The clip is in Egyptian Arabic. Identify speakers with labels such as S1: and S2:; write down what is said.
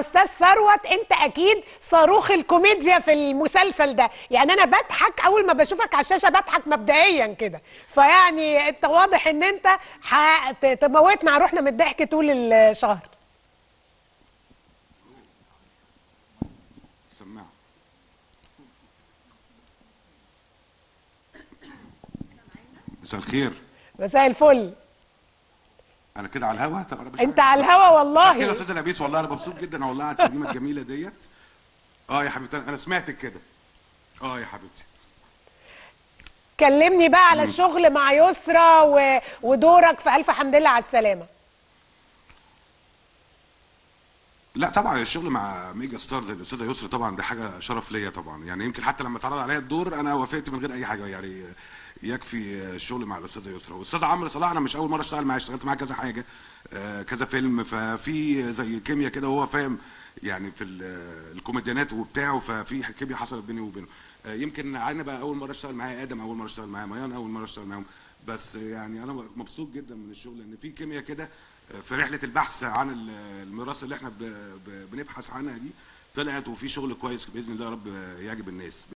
S1: استاذ ثروت انت اكيد صاروخ الكوميديا في المسلسل ده يعني انا بضحك اول ما بشوفك على الشاشه بضحك مبدئيا كده فيعني انت واضح ان انت هتموتنا على روحنا من الضحك طول الشهر
S2: سماعه مساء الخير
S1: مساء الفل
S2: انا كده على الهوا طب انا مش
S1: انت
S2: عارف.
S1: على الهوا
S2: مساء الخير يا
S1: والله
S2: استاذ لبيس والله انا مبسوط جدا والله على التقديمه الجميله ديت اه يا حبيبتي انا سمعتك كده اه يا حبيبتي
S1: كلمني بقى على الشغل مع يسرا و... ودورك في الف حمد لله على السلامه
S2: لا طبعا الشغل مع ميجا ستار زي الاستاذه يسرا طبعا ده حاجه شرف ليا طبعا يعني يمكن حتى لما اتعرض عليا الدور انا وافقت من غير اي حاجه يعني يكفي الشغل مع الاستاذه يسرا والاستاذ عمرو صلاح انا مش اول مره اشتغل معاه اشتغلت معاه كذا حاجه آه، كذا فيلم ففي زي كيمياء كده وهو فاهم يعني في ال- الكوميديانات وبتاعه ففي كيمياء حصلت بيني وبينه آه، يمكن انا بقى اول مره اشتغل معاه ادم اول مره اشتغل معاه ميان اول مره اشتغل معاهم بس يعني انا مبسوط جدا من الشغل ان في كيمياء كده في رحله البحث عن ال- الميراث اللي احنا ب- ب- بنبحث عنها دي طلعت وفي شغل كويس باذن الله يا رب يعجب الناس